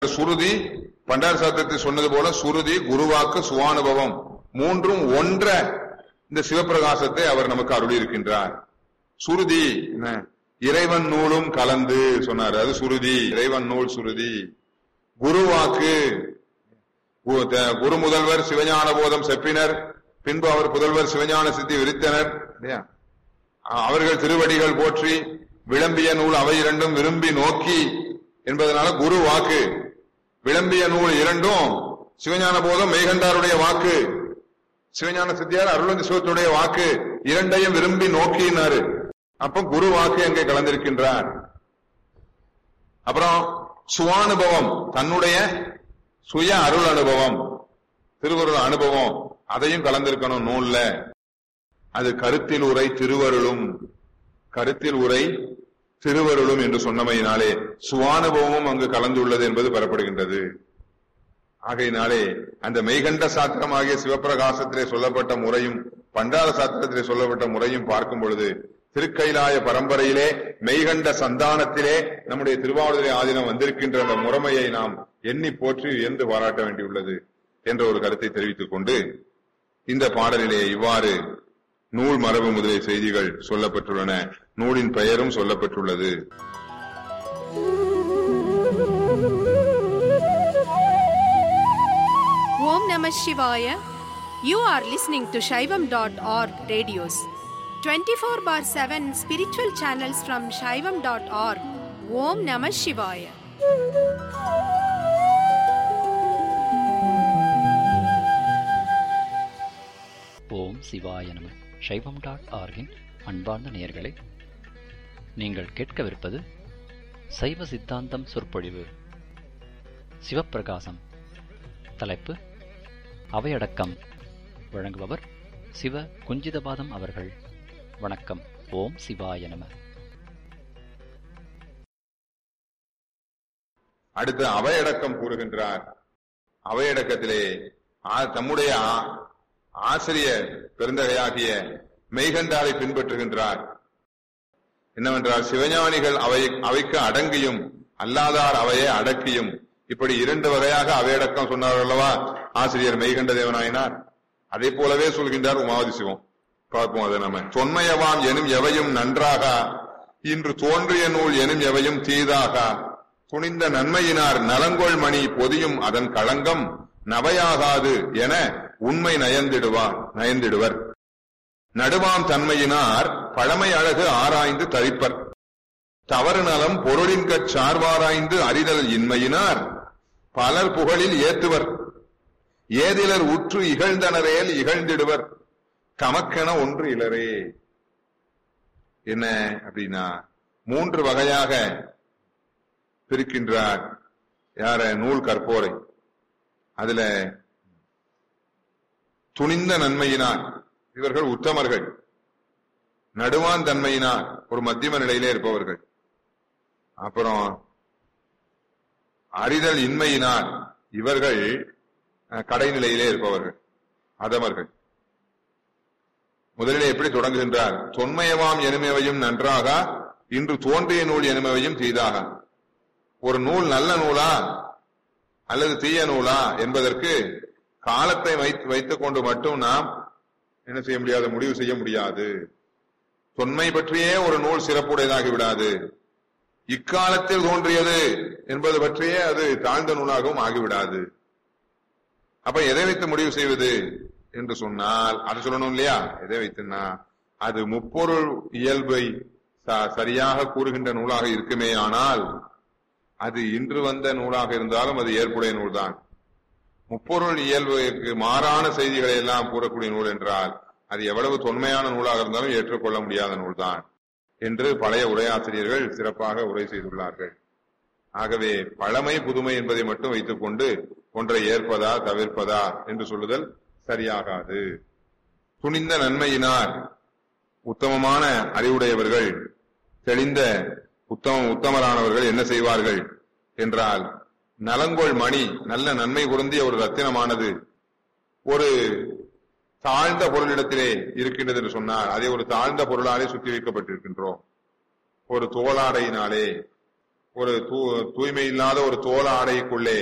சுருதி பண்டார சாத்திரத்தில் சொன்னது போல சுருதி குருவாக்கு சுவானுபவம் மூன்றும் ஒன்ற இந்த சிவப்பிரகாசத்தை அவர் நமக்கு அருளி இருக்கின்றார் சுருதி என்ன இறைவன் நூலும் கலந்து சொன்னார் அது சுருதி இறைவன் நூல் சுருதி குருவாக்கு கு- த- குரு முதல்வர் சிவஞான போதம் செப்பினர் பின்பு அவர் புதல்வர் சிவஞான சித்தி விரித்தனர் இல்லையா அ- அவர்கள் திருவடிகள் போற்றி விளம்பிய நூல் அவை இரண்டும் விரும்பி நோக்கி என்பதனால குரு வாக்கு விளம்பிய நூல் இரண்டும் சிவஞான போதம் மெய்கண்டாருடைய வாக்கு சிவஞான சித்தியார் அருளந்தி சிவத்துடைய வாக்கு இரண்டையும் விரும்பி நோக்கினாரு அப்ப குரு வாக்கு அங்கே கலந்திருக்கின்றார் அப்புறம் சுவானுபவம் தன்னுடைய சுய அருள் அனுபவம் திருவருள் அனுபவம் அதையும் கலந்திருக்கணும் நூல்ல அது கருத்தில் உரை திருவருளும் கருத்தில் உரை திருவருளும் என்று சொன்னமையினாலே சுவானுபவமும் அங்கு கலந்துள்ளது என்பது பெறப்படுகின்றது ஆகையினாலே அந்த மெய்கண்ட சாத்திரமாகிய சிவப்பிரகாசத்திலே சொல்லப்பட்ட முறையும் பண்டார சாத்திரத்திலே சொல்லப்பட்ட முறையும் பார்க்கும் பொழுது திருக்கைலாய பரம்பரையிலே மெய்கண்ட சந்தானத்திலே நம்முடைய திருவாவூரை ஆதீனம் வந்திருக்கின்ற அந்த முறைமையை நாம் எண்ணி போற்றி வியந்து பாராட்ட வேண்டியுள்ளது என்ற ஒரு கருத்தை தெரிவித்துக் கொண்டு இந்த பாடலிலே இவ்வாறு நூல் மரபு முதலிய செய்திகள் சொல்லப்பட்டுள்ளன நூலின் பெயரும் சொல்லப்பட்டுள்ளது Om Namah Shivaya. You are listening to Shaivam.org radios. 24 bar 7 spiritual channels from Shaivam.org. Om Namah Shivaya. ஓம் சிவாய நம சைவம் டாட் ஆர்கின் அன்பார்ந்த நேயர்களே நீங்கள் கேட்கவிருப்பது சைவ சித்தாந்தம் சொற்பொழிவு சிவப்பிரகாசம் தலைப்பு அவையடக்கம் வழங்குபவர் சிவ குஞ்சிதபாதம் அவர்கள் வணக்கம் ஓம் சிவாய நம அடுத்து அவையடக்கம் கூறுகின்றார் அவையடக்கத்திலே ஆ- தம்முடைய ஆ- ஆசிரியர் பெருந்தகையாகிய மெய்கண்டாரை பின்பற்றுகின்றார் என்னவென்றால் சிவஞானிகள் அவை அவைக்கு அடங்கியும் அல்லாதார் அவையை அடக்கியும் இப்படி இரண்டு வகையாக அவையடக்கம் சொன்னார் அல்லவா ஆசிரியர் மெய்கண்ட தேவனாயினார் அதே போலவே சொல்கின்றார் உமாவதி சிவம் பார்ப்போம் அதை நம்ம தொன்மையவாம் எனும் எவையும் நன்றாக இன்று தோன்றிய நூல் எனும் எவையும் தீதாக துணிந்த நன்மையினார் நலங்கொள் மணி பொதியும் அதன் களங்கம் நவையாகாது என உண்மை நயந்திடுவார் நயந்திடுவர் நடுவாம் தன்மையினார் பழமை அழகு ஆராய்ந்து தரிப்பர் தவறு நலம் பொருளின்கட் சார்வாராய்ந்து அறிதல் இன்மையினார் பலர் புகழில் ஏத்துவர் ஏதிலர் உற்று இகழ்ந்தனரேல் இகழ்ந்திடுவர் தமக்கென ஒன்று இலரே என்ன அப்படின்னா மூன்று வகையாக பிரிக்கின்றார் யார நூல் கற்போரை அதுல துணிந்த நன்மையினார் இவர்கள் உத்தமர்கள் நடுவான் தன்மையினார் ஒரு மத்தியம நிலையிலே இருப்பவர்கள் அப்புறம் அறிதல் இன்மையினார் இவர்கள் அஹ், கடைநிலையிலே இருப்பவர்கள் அதமர்கள் முதலிலே எப்படி தொடங்குகின்றார் தொன்மயவாம் எனுமையவையும் நன்றாக இன்று தோன்றிய நூல் எனுமையவையும் தீதாக ஒரு நூல் நல்ல நூலா அல்லது தீய நூலா என்பதற்கு காலத்தை வைத்து வைத்துக் கொண்டு மட்டும் நாம் என்ன செய்ய முடியாது முடிவு செய்ய முடியாது தொன்மை பற்றியே ஒரு நூல் சிறப்புடையதாகி விடாது இக்காலத்தில் தோன்றியது என்பது பற்றியே அது தாழ்ந்த நூலாகவும் ஆகிவிடாது அப்ப எதை வைத்து முடிவு செய்வது என்று சொன்னால் அது சொல்லணும் இல்லையா எதை வைத்துன்னா அது முப்பொருள் இயல்பை ச- சரியாக கூறுகின்ற நூலாக இருக்குமே ஆனால் அது இன்று வந்த நூலாக இருந்தாலும் அது ஏற்புடைய நூல்தான் முப்பொருள் இயல்புக்கு மாறான செய்திகளை எல்லாம் கூறக்கூடிய நூல் என்றால் அது எவ்வளவு தொன்மையான நூலாக இருந்தாலும் ஏற்றுக்கொள்ள முடியாத நூல்தான் என்று பழைய உரையாசிரியர்கள் சிறப்பாக உரை செய்துள்ளார்கள் ஆகவே பழமை புதுமை என்பதை மட்டும் வைத்துக் கொண்டு ஒன்றை ஏற்பதா தவிர்ப்பதா என்று சொல்லுதல் சரியாகாது துணிந்த நன்மையினார் உத்தமமான அறிவுடையவர்கள் தெளிந்த உத்தம உத்தமரானவர்கள் என்ன செய்வார்கள் என்றால் நலங்கொள் மணி நல்ல நன்மை பொருந்திய ஒரு ரத்தினமானது ஒரு தாழ்ந்த பொருளிடத்திலே இருக்கின்றது என்று சொன்னால் அதை ஒரு தாழ்ந்த பொருளாலே சுத்தி வைக்கப்பட்டிருக்கின்றோம் ஒரு தோளாடையினாலே ஒரு தூ- தூய்மை இல்லாத ஒரு தோல் ஆடைக்குள்ளே